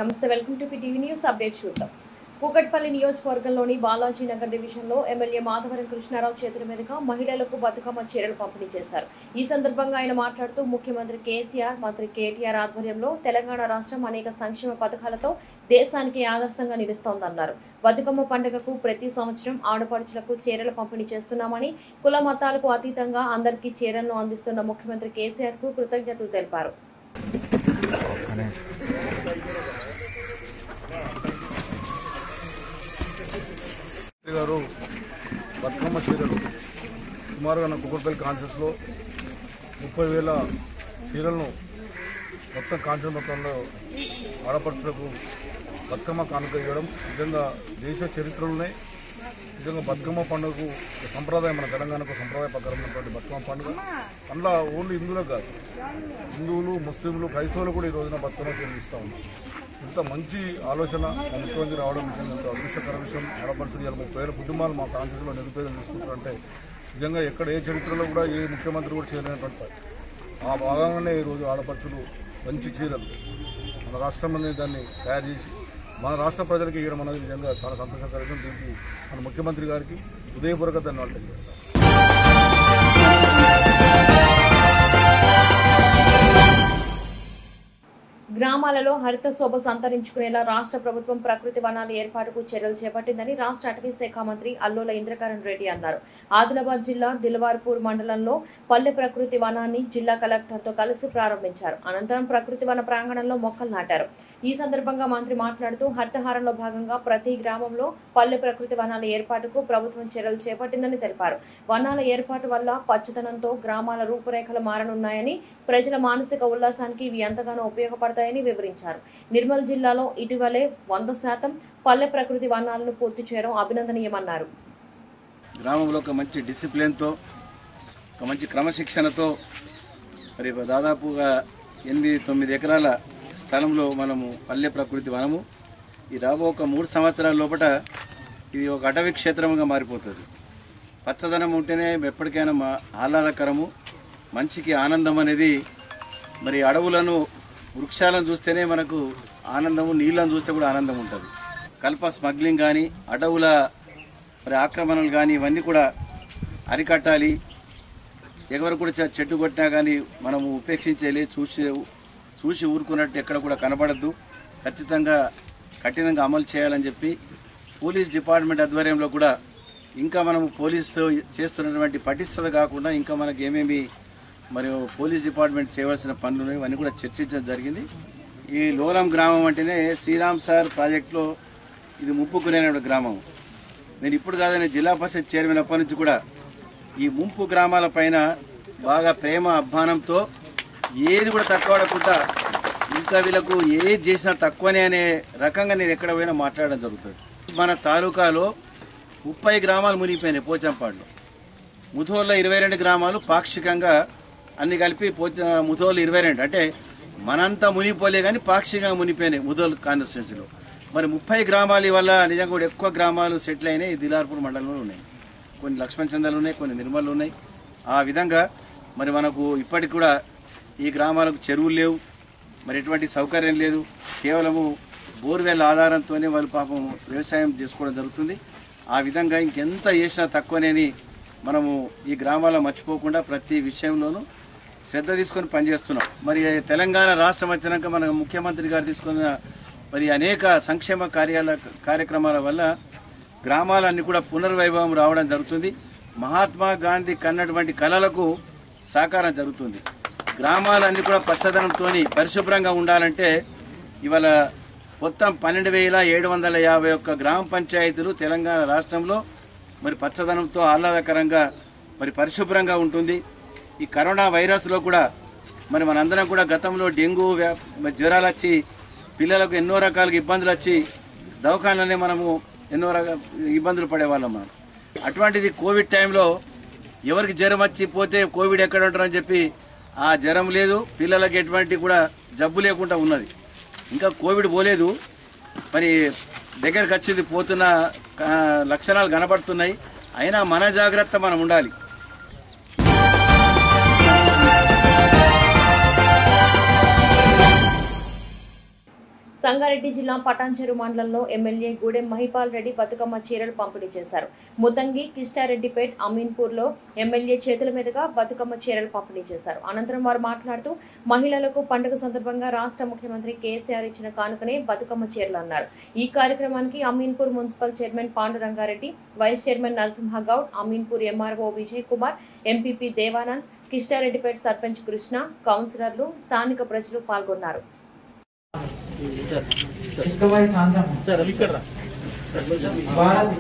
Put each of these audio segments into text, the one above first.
నమస్తే welcome to TV news update చూద్దాం కూకట్పల్లి నియోజకవర్గంలోని బాలాజీ నగర్ డివిజన్లో ఎమ్మెల్యే మాధవరం కృష్ణారావు చేతుల మీదుగా మహిళలకు బతుకమ్మ చీరలు పంపిణీ చేశారు ఈ సందర్భంగా ఆయన మాట్లాడుతూ ముఖ్యమంత్రి కేసీఆర్ మంత్రి కేటీఆర్ ఆధ్వర్యంలో తెలంగాణ రాష్ట్రం అనేక సంక్షేమ పథకాలతో దేశానికి ఆదర్శంగా నిలుస్తోందన్నారు బతుకమ్మ పండుగకు ప్రతి సంవత్సరం ఆడపడుచులకు చీరలు పంపిణీ చేస్తున్నామని కుల మతాలకు అతీతంగా అందరికీ చీరలను అందిస్తున్న ముఖ్యమంత్రి కేసీఆర్ కు కృతజ్ఞతలు తెలిపారు మంత్రి గారు బతుకమ్మ చీరలు సుమారుగా నా కుక్కర్పల్లి కాన్షియస్లో ముప్పై వేల చీరలను మొత్తం కాన్షియస్ మొత్తంలో ఆడపడుచులకు బతుకమ్మ కానుక ఇవ్వడం నిజంగా దేశ చరిత్రలోనే నిజంగా బతుకమ్మ పండుగకు ఒక సంప్రదాయం మన తెలంగాణకు సంప్రదాయ ప్రకారమైనటువంటి బతుకమ్మ పండుగ అందులో ఓన్లీ హిందువులకు కాదు హిందువులు ముస్లింలు క్రైస్తవులు కూడా ఈ రోజున బతుకమ్మ చీరలు ఇస్తూ ఉన్నారు ఇంత మంచి ఆలోచన మా ముఖ్యమంత్రి రావడం నిజంగా ఎంతో అదృష్టకర విషయం ఆడపడుచులు ఇవాళ ముప్పై వేల కుటుంబాలు మా కాన్స్టిట్యూన్లో నిరుపేదలు తీసుకుంటారంటే నిజంగా ఎక్కడ ఏ చరిత్రలో కూడా ఏ ముఖ్యమంత్రి కూడా చేయలేనటువంటి పని. ఆ భాగంగానే ఈరోజు ఆడపడుచులు మంచి చీరలు మన రాష్ట్రంలోనే దాన్ని తయారు చేసి మన రాష్ట్ర ప్రజలకి ఇవ్వడం అనేది నిజంగా చాలా సంతోషకరం దీనికి మన ముఖ్యమంత్రి గారికి హృదయపూర్వక ధన్యవాదాలు తెలియజేస్తాం గ్రామాలలో హరిత శోభ సంతరించుకునేలా రాష్ట్ర ప్రభుత్వం ప్రకృతి వనాల ఏర్పాటుకు చర్యలు చేపట్టిందని రాష్ట్ర అటవీ శాఖ మంత్రి అల్లోల ఇంద్రకరణ్ రెడ్డి అన్నారు ఆదిలాబాద్ జిల్లా దిల్వార్పూర్ మండలంలో పల్లె ప్రకృతి వనాన్ని జిల్లా కలెక్టర్తో కలిసి ప్రారంభించారు అనంతరం ప్రకృతి వన ప్రాంగణంలో మొక్కలు నాటారు ఈ సందర్భంగా మంత్రి మాట్లాడుతూ హరితహారంలో భాగంగా ప్రతి గ్రామంలో పల్లె ప్రకృతి వనాల ఏర్పాటుకు ప్రభుత్వం చర్యలు చేపట్టిందని తెలిపారు వనాల ఏర్పాటు వల్ల పచ్చదనంతో గ్రామాల రూపురేఖలు మారనున్నాయని ప్రజల మానసిక ఉల్లాసానికి ఇవి ఎంతగానో ఉపయోగపడతాయని వివరించారు నిర్మల్ జిల్లాలో ఇటీవలే వంద శాతం పల్లె ప్రకృతి వనాలను పూర్తి చేయడం అభినందనీయమన్నారు గ్రామంలో ఒక మంచి డిసిప్లిన్తో ఒక మంచి క్రమశిక్షణతో మరి దాదాపుగా ఎనిమిది తొమ్మిది ఎకరాల స్థలంలో మనము పల్లె ప్రకృతి వనము ఈ రాబో ఒక మూడు సంవత్సరాల లోపల ఇది ఒక అటవీ క్షేత్రంగా మారిపోతుంది పచ్చదనం ఉంటేనే ఎప్పటికైనా మా ఆహ్లాదకరము మంచికి ఆనందం అనేది మరి అడవులను వృక్షాలను చూస్తేనే మనకు ఆనందము నీళ్ళను చూస్తే కూడా ఆనందం ఉంటుంది కల్ప స్మగ్లింగ్ కానీ అడవుల మరి ఆక్రమణలు కానీ ఇవన్నీ కూడా అరికట్టాలి ఎవరు కూడా చె- చెట్టు కొట్టినా కానీ మనము ఉపేక్షించేది చూసి చూసి ఊరుకున్నట్టు ఎక్కడ కూడా కనబడద్దు ఖచ్చితంగా కఠినంగా అమలు చేయాలని చెప్పి పోలీస్ డిపార్ట్మెంట్ ఆధ్వర్యంలో కూడా ఇంకా మనము పోలీసు చేస్తున్నటువంటి పటిష్టత కాకుండా ఇంకా మనకి ఏమేమి మరి పోలీస్ డిపార్ట్మెంట్ చేయవలసిన పనులు ఉన్నాయి ఇవన్నీ కూడా చర్చించడం జరిగింది ఈ లోరం గ్రామం అంటేనే శ్రీరామ్ సార్ ప్రాజెక్టులో ఇది ముప్పుకునేటువంటి గ్రామం నేను ఇప్పుడు కాదని జిల్లా పరిషత్ చైర్మన్ అప్పటి నుంచి కూడా ఈ ముంపు గ్రామాల పైన బాగా ప్రేమ అభిమానంతో ఏది కూడా తక్కువ పడకుండా ఇంకా వీళ్ళకు ఏది చేసినా తక్కువనే అనే రకంగా నేను ఎక్కడ పోయినా మాట్లాడడం జరుగుతుంది మన తాలూకాలో ముప్పై గ్రామాలు మునిగిపోయినాయి పోచంపాడులో ముథోల్లో ఇరవై రెండు గ్రామాలు పాక్షికంగా అన్ని కలిపి పోచ ముథోలు ఇరవై రెండు అంటే మనంతా మునిగిపోలే కానీ పాక్షికంగా మునిగిపోయినాయి ముథోల్ కాన్స్టిట్యున్సీలో మరి ముప్పై గ్రామాల వల్ల నిజంగా కూడా ఎక్కువ గ్రామాలు సెటిల్ అయినాయి దిలార్పూర్ మండలంలో ఉన్నాయి కొన్ని లక్ష్మణ్ చందాలు ఉన్నాయి కొన్ని నిర్మలు ఉన్నాయి ఆ విధంగా మరి మనకు ఇప్పటికి కూడా ఈ గ్రామాలకు చెరువులు లేవు మరి ఎటువంటి సౌకర్యం లేదు కేవలము బోర్వెల్ ఆధారంతోనే వాళ్ళు పాపం వ్యవసాయం చేసుకోవడం జరుగుతుంది ఆ విధంగా ఇంకెంత చేసినా తక్కువనేని మనము ఈ గ్రామాల్లో మర్చిపోకుండా ప్రతి విషయంలోనూ శ్రద్ధ తీసుకొని పనిచేస్తున్నాం మరి తెలంగాణ రాష్ట్రం వచ్చినాక మన ముఖ్యమంత్రి గారు తీసుకున్న మరి అనేక సంక్షేమ కార్యాల కార్యక్రమాల వల్ల గ్రామాలన్నీ కూడా పునర్వైభవం రావడం జరుగుతుంది మహాత్మా గాంధీ కన్నటువంటి కళలకు సాకారం జరుగుతుంది గ్రామాలన్నీ కూడా పచ్చదనంతో పరిశుభ్రంగా ఉండాలంటే ఇవాళ మొత్తం పన్నెండు వేల ఏడు వందల యాభై ఒక్క గ్రామ పంచాయతీలు తెలంగాణ రాష్ట్రంలో మరి పచ్చదనంతో ఆహ్లాదకరంగా మరి పరిశుభ్రంగా ఉంటుంది ఈ కరోనా వైరస్లో కూడా మరి మనందరం కూడా గతంలో డెంగ్యూ వ్యా- మరి జ్వరాలు వచ్చి పిల్లలకు ఎన్నో రకాలుగా ఇబ్బందులు వచ్చి దవాఖానలోనే మనము ఎన్నో రకాల ఇబ్బందులు పడేవాళ్ళం మనం అటువంటిది కోవిడ్ టైంలో ఎవరికి జ్వరం వచ్చి పోతే కోవిడ్ ఎక్కడ ఉంటారని చెప్పి ఆ జ్వరం లేదు పిల్లలకి ఎటువంటి కూడా జబ్బు లేకుండా ఉన్నది ఇంకా కోవిడ్ పోలేదు మరి దగ్గరకు వచ్చింది పోతున్న ఆ, లక్షణాలు కనబడుతున్నాయి అయినా మన జాగ్రత్త మనం ఉండాలి సంగారెడ్డి జిల్లా పటాన్చెరు మండలంలో ఎమ్మెల్యే గూడెం మహిపాల్ రెడ్డి బతుకమ్మ చీరలు పంపిణీ చేశారు ముద్దంగి కిష్టారెడ్డిపేట్ అమీన్పూర్లో ఎమ్మెల్యే చేతుల మీదుగా బతుకమ్మ చీరలు పంపిణీ చేశారు అనంతరం వారు మాట్లాడుతూ మహిళలకు పండుగ సందర్భంగా రాష్ట్ర ముఖ్యమంత్రి కేసీఆర్ ఇచ్చిన కానుకనే బతుకమ్మ చీరలు అన్నారు ఈ కార్యక్రమానికి Ameenpur municipal chairman Pandurangareddy vice chairman Narasimhagoud Ameenpur MRO Vijay Kumar MPP Devanand Kishtareddypet sarpanch Krishna కౌన్సిలర్లు స్థానిక ప్రజలు పాల్గొన్నారు इसका भाई शांत भारत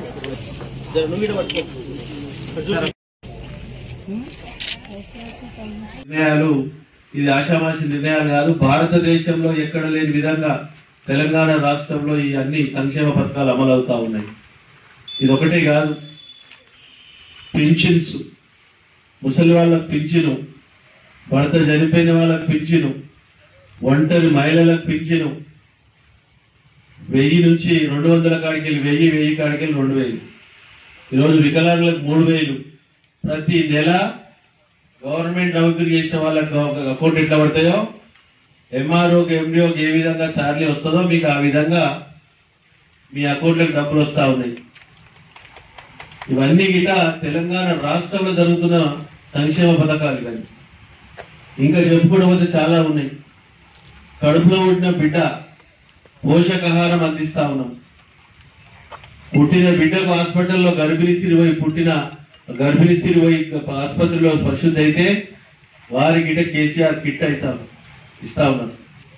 నిర్ణయాలు ఇది ఆషామాషి నిర్ణయాలు కాదు భారతదేశంలో ఎక్కడ లేని విధంగా తెలంగాణ రాష్ట్రంలో ఈ అన్ని సంక్షేమ పథకాలు అమలు అవుతా ఉన్నాయి ఇది ఒకటే కాదు పింఛన్స్ ముసలి వాళ్ళకు పింఛను భర్త చనిపోయిన వాళ్ళకు పింఛను ఒంటరి మహిళలకు పింఛను వెయ్యి నుంచి రెండు వందల కాడికి వెళ్ళి వెయ్యి వెయ్యి కాడికి వెళ్ళి రెండు వేలు ఈరోజు వికలాంగులకు మూడు వేలు ప్రతి నెల గవర్నమెంట్ నౌకరీ చేసిన వాళ్ళకి ఒక అకౌంట్ ఎట్లా పడతాయో ఎంఆర్ఓకి ఎండిఓకి ఏ విధంగా శాలరీ వస్తుందో మీకు ఆ విధంగా మీ అకౌంట్లకు డబ్బులు వస్తా ఉన్నాయి ఇవన్నీ గిట తెలంగాణ రాష్ట్రంలో జరుగుతున్న సంక్షేమ పథకాలు ఇవన్నీ ఇంకా చెప్పుకోవడం పోతే చాలా ఉన్నాయి కడుపులో ఉండిన బిడ్డ పోషకాహారం అందిస్తా ఉన్నాం పుట్టిన బిడ్డకు హాస్పిటల్లో గర్భిణీ స్త్రీ పోయి పుట్టిన గర్భిణీ స్త్రీ పోయి ఆసుపత్రిలో పరిశుద్ధి అయితే వారి గిట కేసీఆర్ కిట్ అవుతాం ఇస్తా ఉన్నారు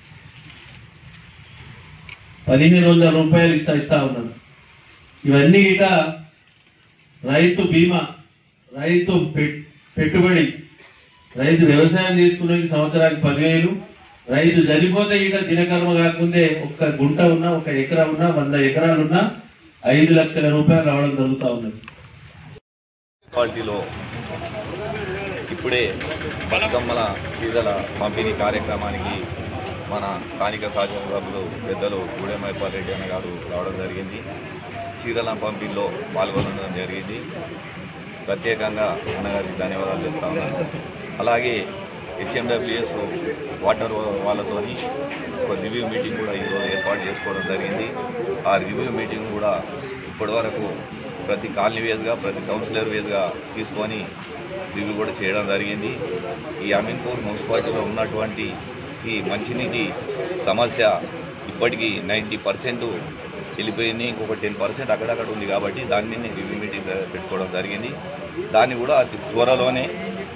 పదిహేను వందల రూపాయలు ఇస్తా ఇస్తా ఉన్నారు ఇవన్నీ గిట రైతు బీమా రైతు పెట్- పెట్టుబడి రైతు వ్యవసాయం చేసుకునే సంవత్సరానికి పదివేలు రైతు చనిపోతే ఇక దినకర్మ కాకముందే ఒక్క గుంట ఉన్నా ఒక ఎకరా ఉన్నా వంద ఎకరాలు ఉన్నా ఐదు లక్షల రూపాయలు రావడం జరుగుతూ ఉన్నది మున్సిపాలిటీలో ఇప్పుడే బతుకమ్మల చీరల పంపిణీ కార్యక్రమానికి మన స్థానిక శాసనసభ్యులు పెద్దలు గూడెమైపాల్ రెడ్డి అన్న గారు రావడం జరిగింది చీరల పంపిణీలో పాల్గొనడం జరిగింది ప్రత్యేకంగా అన్నగారికి ధన్యవాదాలు చెప్తా ఉన్నాను అలాగే హెచ్ఎండబ్ల్యూఎస్ వాటర్ వాళ్ళతోని ఒక రివ్యూ మీటింగ్ కూడా ఈరోజు ఏర్పాటు చేసుకోవడం జరిగింది ఆ రివ్యూ మీటింగ్ కూడా ఇప్పటివరకు ప్రతి కాలనీ వేస్గా ప్రతి కౌన్సిలర్ వేస్గా తీసుకొని రివ్యూ కూడా చేయడం జరిగింది ఈ అమీన్పూర్ మున్సిపాలిటీలో ఉన్నటువంటి ఈ మంచినీటి సమస్య ఇప్పటికీ నైంటీ పర్సెంట్ వెళ్ళిపోయింది ఇంకొక టెన్ పర్సెంట్ అక్కడక్కడ ఉంది కాబట్టి దాని మీద రివ్యూ మీటింగ్ పెట్టుకోవడం జరిగింది దాన్ని కూడా అతి త్వరలోనే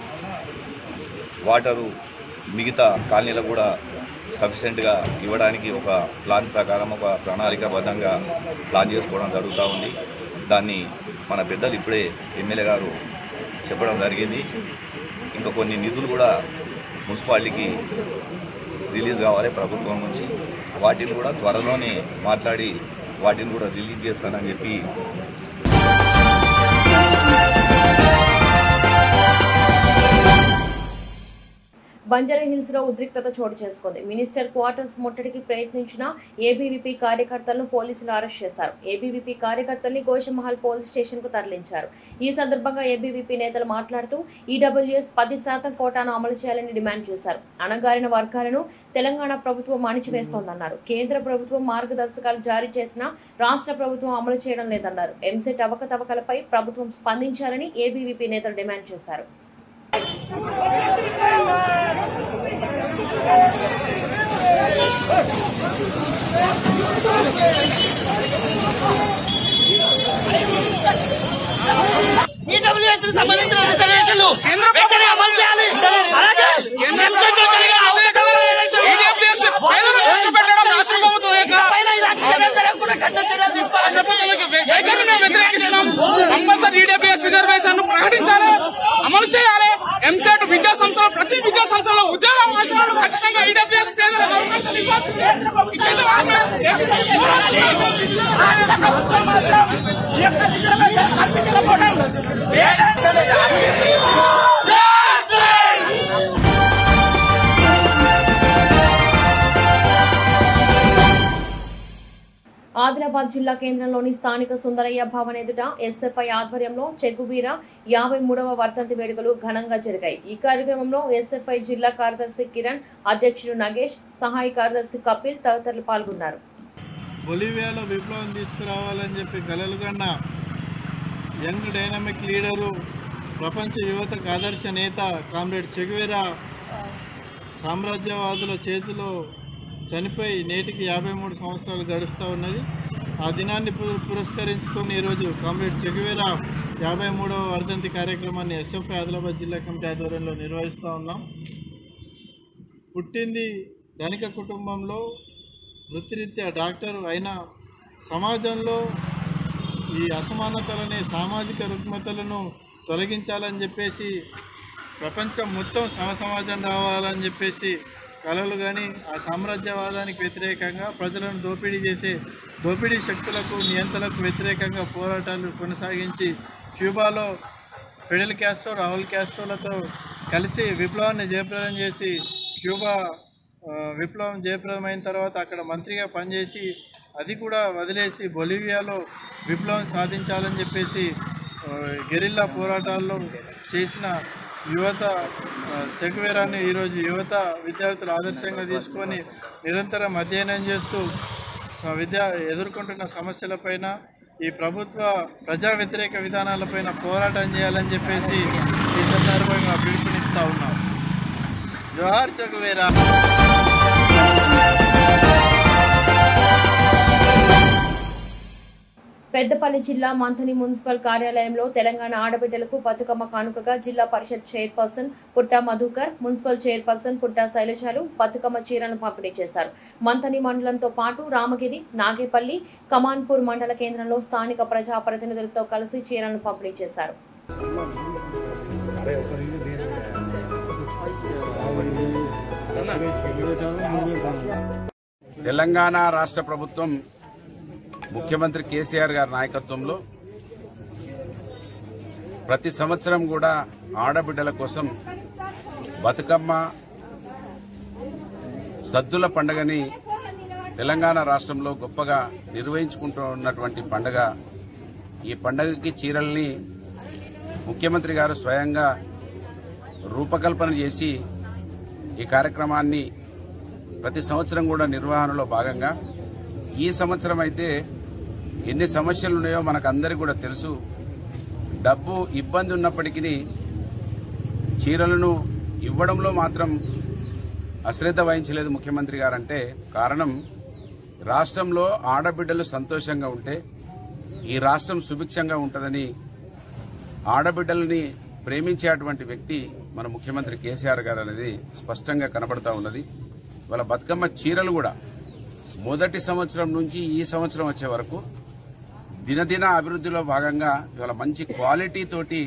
వాటరు మిగతా కాలనీలకు కూడా సఫిషియెంట్గా ఇవ్వడానికి ఒక ప్లాన్ ప్రకారం ఒక ప్రణాళికాబద్ధంగా ప్లాన్ చేసుకోవడం జరుగుతూ ఉంది దాన్ని మన పెద్దలు ఇప్పుడే ఎమ్మెల్యే గారు చెప్పడం జరిగింది ఇంకా కొన్ని నిధులు కూడా మున్సిపాలిటీకి రిలీజ్ కావాలి ప్రభుత్వం నుంచి వాటిని కూడా త్వరలోనే మాట్లాడి వాటిని కూడా రిలీజ్ చేస్తానని చెప్పి బంజారా హిల్స్ లో ఉద్రిక్తత చోటు చేసుకుంది మినిస్టర్ క్వార్టర్స్ ముట్టడికి ప్రయత్నించిన ఏబీవీపీ కార్యకర్తలను పోలీసులు అరెస్ట్ చేశారు ఏబీవీపీ కార్యకర్తల్ని గోషమహల్ పోలీస్ స్టేషన్ కు తరలించారు ఈ సందర్భంగా ఏబీవీపీ నేతలు మాట్లాడుతూ ఈడబ్ల్యూఎస్ పది శాతం కోటాను అమలు చేయాలని డిమాండ్ చేశారు అణగారిన వర్గాలను తెలంగాణ ప్రభుత్వం అణిచివేస్తోందన్నారు కేంద్ర ప్రభుత్వం మార్గదర్శకాలు జారీ చేసినా రాష్ట్ర ప్రభుత్వం అమలు చేయడం లేదన్నారు ఎంసెట్ అవకతవకలపై ప్రభుత్వం స్పందించాలని ఏబీవీపీ నేతలు డిమాండ్ చేశారు ఈడబ్ల్యూఎస్ కు సంబంధించిన రిజర్వేషన్లు వెంటనే అమలు చేయాలి అలాగే ఎంసెట్ లో జరిగే అవకతవకలు ఏదైతే ఉన్నాయో, పైన ఇలాంటి చర్యలు జరగకుండా కఠిన చర్యలు తీసుకోవాలి కంపల్సరీ ఈడబ్ల్యూఎస్ రిజర్వేషన్ ప్రకటించాలి అమలు చేయాలి ఎంసెట్ విద్యా సంస్థలు ప్రతి విద్యా సంస్థలో ఉద్యోగ అవకాశాలు ఖచ్చితంగా ఈడబ్ల్యూఎస్ పేదలకు అవకాశాలు ఇవ్వాల్సిందే ఇచ్చేది రాష్ట్ర ప్రభుత్వం మాత్రం ఈ యొక్క రిజర్వేషన్ కల్పించకపోవడం వేదన ఆదిలాబాద్ ఆదిలాబాద్ జిల్లా కేంద్రంలోని స్థానిక సుందరయ్య భవన్ ఎదుట ఎస్ఎఫ్ఐ ఆధ్వర్యంలో చెగుబీర యాభై మూడవ వర్ధంతి వేడుకలు ఘనంగా జరిగాయి ఈ కార్యక్రమంలో ఎస్ఎఫ్ఐ జిల్లా కార్యదర్శి కిరణ్ అధ్యక్షుడు నగేష్ సహాయ కార్యదర్శి కపిల్ తదితరులు పాల్గొన్నారు బొలివియాలో విప్లవం తీసుకురావాలని చెప్పి కలలు కన్న యంగ్ డైనమిక్ లీడరు ప్రపంచ యువతకు ఆదర్శ నేత కామ్రేడ్ చెగువేరా సామ్రాజ్యవాదుల చేతిలో చనిపోయి నేటికి యాభై మూడు సంవత్సరాలు గడుస్తూ ఉన్నది ఆ దినాన్ని పు- పురస్కరించుకొని ఈరోజు కామ్రేడ్ చెగువేరా యాభై మూడవ వర్ధంతి కార్యక్రమాన్ని ఎస్ఎఫ్ఐ ఆదిలాబాద్ జిల్లా కమిటీ ఆధ్వర్యంలో నిర్వహిస్తూ ఉన్నాం పుట్టింది ధనిక కుటుంబంలో వృత్తిరీత్యా డాక్టర్ అయిన సమాజంలో ఈ అసమానతలని సామాజిక రుగ్మతలను తొలగించాలని చెప్పేసి ప్రపంచం మొత్తం సమసమాజం రావాలని చెప్పేసి కలలు కానీ ఆ సామ్రాజ్యవాదానికి వ్యతిరేకంగా ప్రజలను దోపిడీ చేసే దోపిడీ శక్తులకు నియంత్రణకు వ్యతిరేకంగా పోరాటాలు కొనసాగించి క్యూబాలో ఫెడల్ క్యాస్ట్రో రాహుల్ క్యాస్ట్రోలతో కలిసి విప్లవాన్ని జయప్రదం చేసి క్యూబా ఆ, విప్లవం జయప్రదమైన తర్వాత అక్కడ మంత్రిగా పనిచేసి అది కూడా వదిలేసి బొలివియాలో విప్లవం సాధించాలని చెప్పేసి ఆ, గెరిల్లా పోరాటాల్లో చేసిన యువత ఆ, చెగువేరాన్ని ఈరోజు యువత విద్యార్థులు ఆదర్శంగా తీసుకొని నిరంతరం అధ్యయనం చేస్తూ స- విద్య ఎదుర్కొంటున్న సమస్యలపైన ఈ ప్రభుత్వ ప్రజా వ్యతిరేక విధానాలపైన పోరాటం చేయాలని చెప్పేసి ఈ సందర్భంగా పిలుపునిస్తా ఉన్నాం జోహార్ చెగువేరా పెద్దపల్లి జిల్లా మంథని మున్సిపల్ కార్యాలయంలో తెలంగాణ ఆడబిడ్డలకు బతుకమ్మ కానుకగా జిల్లా parishad chairperson Putta Madhukar municipal chairperson Putta శైలజాలు బతుకమ్మ చీరలను పంపిణీ చేశారు మంథని మండలంతో పాటు రామగిరి నాగేపల్లి కమాన్పూర్ మండల కేంద్రంలో స్థానిక ప్రజాప్రతినిధులతో కలిసి చీరలను పంపిణీ చేశారు తెలంగాణ రాష్ట్ర ప్రభుత్వం ముఖ్యమంత్రి కేసీఆర్ గారి నాయకత్వంలో ప్రతి సంవత్సరం కూడా ఆడబిడ్డల కోసం బతుకమ్మ సద్దుల పండుగని తెలంగాణ రాష్ట్రంలో గొప్పగా నిర్వహించుకుంటూ ఉన్నటువంటి పండుగ ఈ పండుగకి చీరల్ని ముఖ్యమంత్రి గారు స్వయంగా రూపకల్పన చేసి ఈ కార్యక్రమాన్ని ప్రతి సంవత్సరం కూడా నిర్వహణలో భాగంగా ఈ సంవత్సరం అయితే ఎన్ని సమస్యలు ఉన్నాయో మనకు అందరికీ కూడా తెలుసు డబ్బు ఇబ్బంది ఉన్నప్పటికీ చీరలను ఇవ్వడంలో మాత్రం అశ్రద్ధ వహించలేదు ముఖ్యమంత్రి గారంటే కారణం రాష్ట్రంలో ఆడబిడ్డలు సంతోషంగా ఉంటే ఈ రాష్ట్రం సుభిక్షంగా ఉంటుందని ఆడబిడ్డలని ప్రేమించేటువంటి వ్యక్తి మన ముఖ్యమంత్రి కేసీఆర్ గారు అనేది స్పష్టంగా కనబడతా ఉన్నది ఇవాళ బతుకమ్మ చీరలు కూడా మొదటి సంవత్సరం నుంచి ఈ సంవత్సరం వచ్చే వరకు దినదిన అభివృద్ధిలో భాగంగా ఇవాళ మంచి క్వాలిటీ తోటి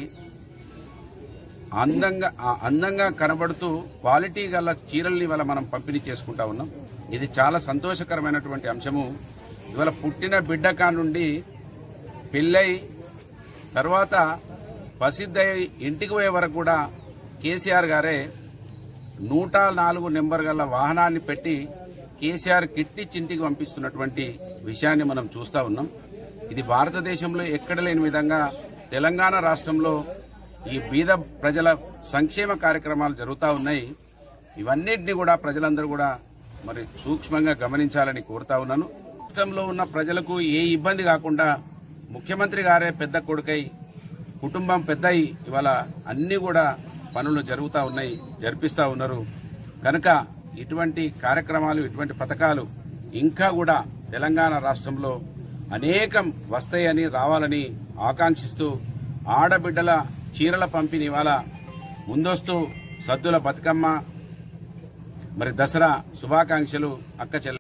అందంగా ఆ అందంగా కనబడుతూ క్వాలిటీ గల చీరల్ని ఇవాళ మనం పంపిణీ చేసుకుంటా ఉన్నాం ఇది చాలా సంతోషకరమైనటువంటి అంశము ఇవాళ పుట్టిన బిడ్డ కా నుండి పెళ్ళై తర్వాత ప్రసిద్ధ ఇంటికి పోయే వరకు కూడా కేసీఆర్ గారే నూట నాలుగు నెంబర్ గల వాహనాన్ని పెట్టి కేసీఆర్ కిట్టిచ్చి ఇంటికి పంపిస్తున్నటువంటి విషయాన్ని మనం చూస్తా ఉన్నాం ఇది భారతదేశంలో ఎక్కడ లేని విధంగా తెలంగాణ రాష్ట్రంలో ఈ బీద ప్రజల సంక్షేమ కార్యక్రమాలు జరుగుతూ ఉన్నాయి ఇవన్నిటిని కూడా ప్రజలందరూ కూడా మరి సూక్ష్మంగా గమనించాలని కోరుతా ఉన్నాను రాష్ట్రంలో ఉన్న ప్రజలకు ఏ ఇబ్బంది కాకుండా ముఖ్యమంత్రి గారే పెద్ద కొడుకై కుటుంబం పెద్దయి ఇవాళ అన్ని కూడా పనులు జరుగుతూ ఉన్నాయి జరిపిస్తూ ఉన్నారు కనుక ఇటువంటి కార్యక్రమాలు ఇటువంటి పథకాలు ఇంకా కూడా తెలంగాణ రాష్ట్రంలో అనేకం వస్తాయని రావాలని ఆకాంక్షిస్తూ ఆడబిడ్డల చీరల పంపిణీ ఇవాళ ముందొస్తూ సద్దుల బతుకమ్మ మరి దసరా శుభాకాంక్షలు అక్క చెల్ల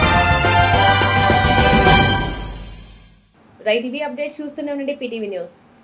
రైట్ ఇవి అప్డేట్స్ చూస్తూనే ఉండండి పీటీవీ న్యూస్